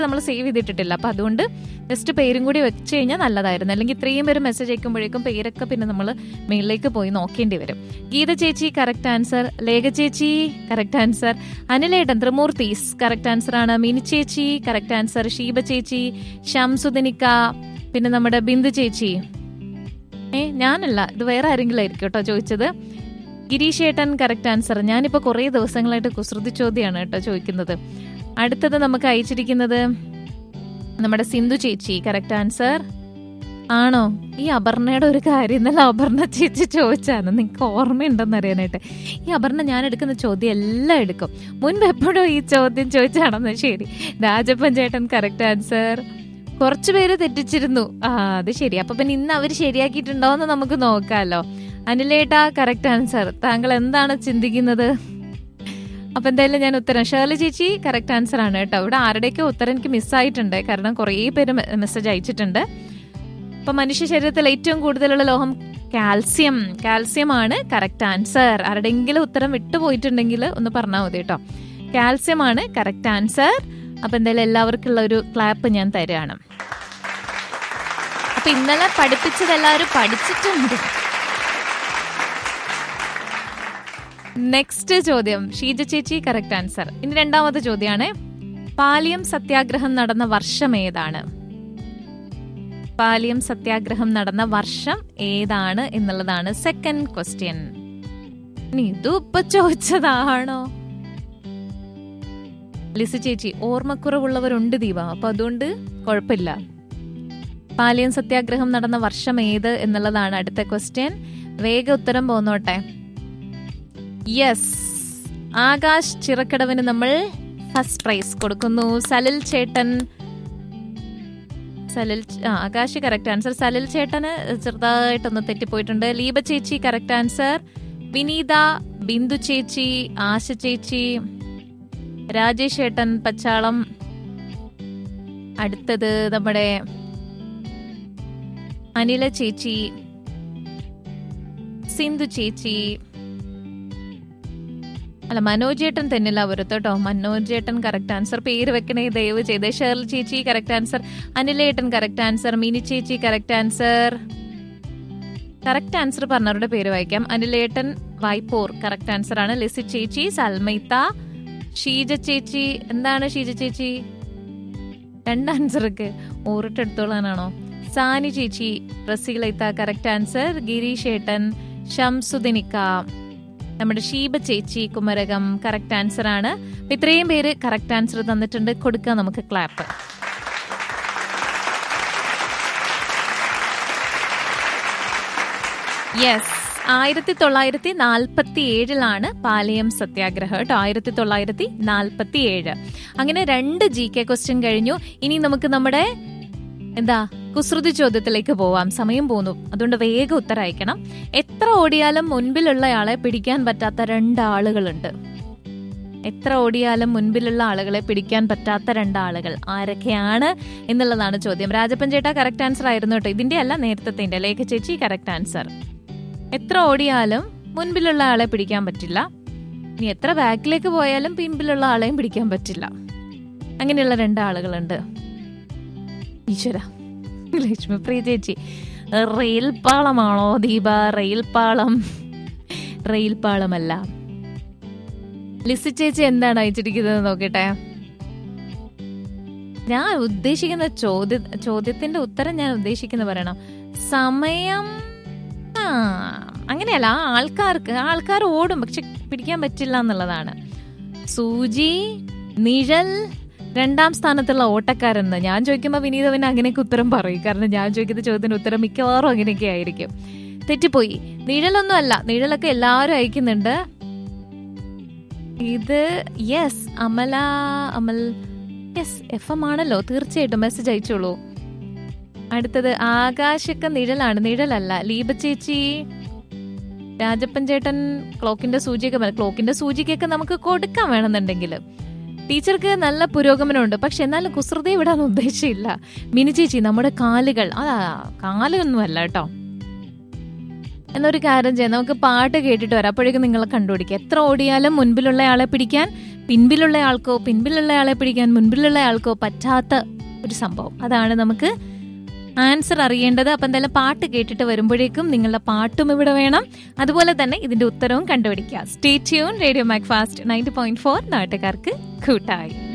നമ്മൾ സേവ് ചെയ്തിട്ടിട്ടില്ല അപ്പൊ അതുകൊണ്ട് ജസ്റ്റ് പേരും കൂടി വെച്ച് കഴിഞ്ഞാൽ നല്ലതായിരുന്നു അല്ലെങ്കിൽ ഇത്രയും പേര് മെസ്സേജ് അയക്കുമ്പോഴേക്കും പേരൊക്കെ പിന്നെ നമ്മൾ മെയിലിലേക്ക് പോയി നോക്കേണ്ടി വരും ഗീത ചേച്ചി കറക്റ്റ് ആൻസർ ലേഖ ചേച്ചി കറക്റ്റ് ആൻസർ അനിലേട്ടൻ ത്രിമൂർത്തീസ് കറക്റ്റ് ആൻസർ ആണ് മിനി ചേച്ചി കറക്റ്റ് ആൻസർ ഷീബ ചേച്ചി ഷംസുദിനിക്ക പിന്നെ നമ്മുടെ ബിന്ദു ചേച്ചി ഏ ഞാനല്ല ഇത് വേറെ ആരെങ്കിലും ആയിരിക്കും കേട്ടോ ചോദിച്ചത് ഗിരീഷ് ഏട്ടൻ കറക്റ്റ് ആൻസർ ഞാനിപ്പോൾ കുറേ ദിവസങ്ങളായിട്ട് കുസൃതി ചോദ്യമാണ് കേട്ടോ ചോദിക്കുന്നത് അടുത്തത് നമുക്ക് അയച്ചിരിക്കുന്നത് നമ്മുടെ സിന്ധു ചേച്ചി കറക്റ്റ് ആൻസർ ആണോ ഈ അപർണയുടെ ഒരു കാര്യം ഇന്നലെ അപർണ ചേച്ചി ചോദിച്ചാണ് നിങ്ങൾക്ക് ഓർമ്മയുണ്ടെന്ന് അറിയാനായിട്ട് ഈ അപർണ ഞാൻ എടുക്കുന്ന ചോദ്യം എല്ലാം എടുക്കും മുൻപ് എപ്പോഴും ഈ ചോദ്യം ചോദിച്ചാണെന്ന് ശരി രാജപ്പൻ ചേട്ടൻ കറക്റ്റ് ആൻസർ കുറച്ചു പേര് തെറ്റിച്ചിരുന്നു ആ അത് ശരി അപ്പൊ പിന്നെ ഇന്ന് അവർ ശരിയാക്കിയിട്ടുണ്ടോ എന്ന് നമുക്ക് നോക്കാമല്ലോ അനിലേട്ടാ കറക്റ്റ് ആൻസർ താങ്കൾ എന്താണ് ചിന്തിക്കുന്നത് അപ്പൊ എന്തായാലും ഞാൻ ഉത്തരം ഷേർലി ചേച്ചി കറക്റ്റ് ആൻസർ ആണ് കേട്ടോ ഇവിടെ ആരുടെയൊക്കെ ഉത്തരം എനിക്ക് മിസ്സായിട്ടുണ്ട് കാരണം കുറേ പേര് മെസ്സേജ് അയച്ചിട്ടുണ്ട് അപ്പൊ മനുഷ്യ ശരീരത്തിൽ ഏറ്റവും കൂടുതലുള്ള ലോഹം കാൽസ്യം കാൽസ്യം ആണ് കറക്റ്റ് ആൻസർ ആരുടെങ്കിലും ഉത്തരം വിട്ടുപോയിട്ടുണ്ടെങ്കിൽ ഒന്ന് പറഞ്ഞാൽ മതി കേട്ടോ കാൽസ്യം ആണ് കറക്റ്റ് ആൻസർ അപ്പൊ എന്തായാലും എല്ലാവർക്കുള്ള ഒരു ക്ലാപ്പ് ഞാൻ തരാണ് അപ്പൊ ഇന്നലെ പഠിപ്പിച്ചത് എല്ലാവരും പഠിച്ചിട്ടുണ്ട് നെക്സ്റ്റ് ചോദ്യം ഷീജ ചേച്ചി കറക്റ്റ് ആൻസർ ഇനി രണ്ടാമത്തെ ചോദ്യമാണ് പാലിയം സത്യാഗ്രഹം നടന്ന വർഷം ഏതാണ് പാലിയം സത്യാഗ്രഹം നടന്ന വർഷം ഏതാണ് എന്നുള്ളതാണ് സെക്കൻഡ് ക്വസ്റ്റ്യൻ ഇനി ഇതും ഇപ്പൊ ചോദിച്ചതാണോ ലിസി ചേച്ചി ഓർമ്മക്കുറവുള്ളവരുണ്ട് ദീപ അപ്പൊ അതുകൊണ്ട് കുഴപ്പമില്ല പാലിയം സത്യാഗ്രഹം നടന്ന വർഷം ഏത് എന്നുള്ളതാണ് അടുത്ത ക്വസ്റ്റ്യൻ വേഗ ഉത്തരം പോന്നോട്ടെ യെസ് ആകാശ് ചിറക്കടവിന് നമ്മൾ ഫസ്റ്റ് പ്രൈസ് കൊടുക്കുന്നു സലിൽ ചേട്ടൻ സലിൽ ആ, ആകാശ് കറക്റ്റ് ആൻസർ സലിൽ ചേട്ടന് ചെറുതായിട്ടൊന്ന് തെറ്റിപ്പോയിട്ടുണ്ട് ലീബ ചേച്ചി കറക്റ്റ് ആൻസർ വിനീത ബിന്ദു ചേച്ചി ആശ ചേച്ചി രാജേഷ് ചേട്ടൻ പച്ചാളം അടുത്തത് നമ്മുടെ അനില ചേച്ചി സിന്ധു ചേച്ചി അല്ല മനോജേട്ടൻ തന്നില്ല അവരത്ത് കേട്ടോ മനോജേട്ടൻ കറക്റ്റ് ആൻസർ പേര് വെക്കണേ ദയവ് ചെയ്ത് ഷേർൽ ചേച്ചി കറക്റ്റ് ആൻസർ അനിലേട്ടൻ കറക്റ്റ് ആൻസർ മിനി ചേച്ചി കറക്റ്റ് ആൻസർ കറക്റ്റ് ആൻസർ പറഞ്ഞവരുടെ പേര് വായിക്കാം അനിലേട്ടൻ വായ്പൂർ കറക്റ്റ് ആൻസർ ആണ് ലിസി ചേച്ചി സൽമൈത്ത ഷീജ ചേച്ചി എന്താണ് ഷീജ ചേച്ചി രണ്ട് ആൻസർക്ക് ഓറിട്ടെടുത്തോളാനാണോ സാനി ചേച്ചി റസീലൈത്ത കറക്റ്റ് ആൻസർ ഗിരീഷ് ഏട്ടൻ ഷംസുദിനിക്ക നമ്മുടെ ഷീബ ചേച്ചി കുമരകം കറക്റ്റ് ആൻസർ ആണ് അപ്പൊ ഇത്രയും പേര് കറക്റ്റ് ആൻസർ തന്നിട്ടുണ്ട് കൊടുക്കാം നമുക്ക് ക്ലാപ്പ് യെസ് ആയിരത്തി തൊള്ളായിരത്തി നാൽപ്പത്തി ഏഴിലാണ് പാലയം സത്യാഗ്രഹം കേട്ടോ ആയിരത്തി തൊള്ളായിരത്തി നാൽപ്പത്തി ഏഴ് അങ്ങനെ രണ്ട് ജി കെ ക്വസ്റ്റ്യൻ കഴിഞ്ഞു ഇനി നമുക്ക് നമ്മുടെ എന്താ കുസൃതി ചോദ്യത്തിലേക്ക് പോവാം സമയം പോന്നു അതുകൊണ്ട് വേഗം ഉത്തരം അയക്കണം എത്ര ഓടിയാലും മുൻപിലുള്ളയാളെ പിടിക്കാൻ പറ്റാത്ത രണ്ടാളുകളുണ്ട് എത്ര ഓടിയാലും മുൻപിലുള്ള ആളുകളെ പിടിക്കാൻ പറ്റാത്ത രണ്ടാളുകൾ ആരൊക്കെയാണ് എന്നുള്ളതാണ് ചോദ്യം രാജപ്പൻ ചേട്ടാ കറക്റ്റ് ആൻസർ ആയിരുന്നു കേട്ടോ ഇതിന്റെ അല്ല നേരത്തെ ലേഖ ചേച്ചി കറക്റ്റ് ആൻസർ എത്ര ഓടിയാലും മുൻപിലുള്ള ആളെ പിടിക്കാൻ പറ്റില്ല ഇനി എത്ര ബാക്കിലേക്ക് പോയാലും പിൻപിലുള്ള ആളെയും പിടിക്കാൻ പറ്റില്ല അങ്ങനെയുള്ള രണ്ടാളുകളുണ്ട് ഈശ്വര ലക്ഷ്മിപ്രിയ ചേച്ചി റെയിൽ പാളമാണോ ദീപ റെയിൽ പാളം റെയിൽ പാളമല്ല ലിസി ചേച്ചി എന്താണ് അയച്ചിരിക്കുന്നത് നോക്കട്ടെ ഞാൻ ഉദ്ദേശിക്കുന്ന ചോദ്യ ചോദ്യത്തിന്റെ ഉത്തരം ഞാൻ ഉദ്ദേശിക്കുന്ന പറയണം സമയം ആ അങ്ങനെയല്ല ആ ആൾക്കാർക്ക് ആൾക്കാർ ഓടും പക്ഷെ പിടിക്കാൻ പറ്റില്ല എന്നുള്ളതാണ് സൂചി നിഴൽ രണ്ടാം സ്ഥാനത്തുള്ള ഓട്ടക്കാരെന്ന് ഞാൻ ചോദിക്കുമ്പോൾ വിനീത പിന്നെ അങ്ങനെയൊക്കെ ഉത്തരം പറയും കാരണം ഞാൻ ചോദിക്കുന്ന ചോദ്യത്തിന് ഉത്തരം മിക്കവാറും അങ്ങനെയൊക്കെ ആയിരിക്കും തെറ്റിപ്പോയി നിഴലൊന്നും അല്ല നിഴലൊക്കെ എല്ലാവരും അയക്കുന്നുണ്ട് ഇത് yes Amala Amal yes F M ആണല്ലോ തീർച്ചയായിട്ടും മെസ്സേജ് അയച്ചോളൂ അടുത്തത് ആകാശക്ക നിഴലാണ് നിഴലല്ല ലീബ ചേച്ചി രാജപ്പൻ ചേട്ടൻ ക്ലോക്കിന്റെ സൂചിയൊക്കെ പറ- ക്ലോക്കിന്റെ സൂചിക്കൊക്കെ നമുക്ക് കൊടുക്കാൻ വേണമെന്നുണ്ടെങ്കിൽ ടീച്ചർക്ക് നല്ല പുരോഗമനമുണ്ട് പക്ഷെ എന്നാലും കുസൃതി വിടാൻ ഉദ്ദേശമില്ല മിനി ചേച്ചി നമ്മുടെ കാലുകൾ അതാ കാലൊന്നുമല്ല കേട്ടോ എന്നൊരു കാര്യം ചെയ്യാം നമുക്ക് പാട്ട് കേട്ടിട്ട് വരാം അപ്പോഴേക്കും നിങ്ങളെ കണ്ടുപിടിക്കുക എത്ര ഓടിയാലും മുൻപിലുള്ള ആളെ പിടിക്കാൻ പിൻപിലുള്ള ആൾക്കോ പിൻപിലുള്ള ആളെ പിടിക്കാൻ മുൻപിലുള്ള ആൾക്കോ പറ്റാത്ത ഒരു സംഭവം അതാണ് നമുക്ക് ആൻസർ അറിയേണ്ടത് അപ്പം എന്തായാലും പാട്ട് കേട്ടിട്ട് വരുമ്പോഴേക്കും നിങ്ങളുടെ പാട്ടും ഇവിടെ വേണം അതുപോലെ തന്നെ ഇതിന്റെ ഉത്തരവും കണ്ടുപിടിക്കുക stay tune radio Mac fast ninety point four നാട്ടുകാർക്ക് കൂട്ടായി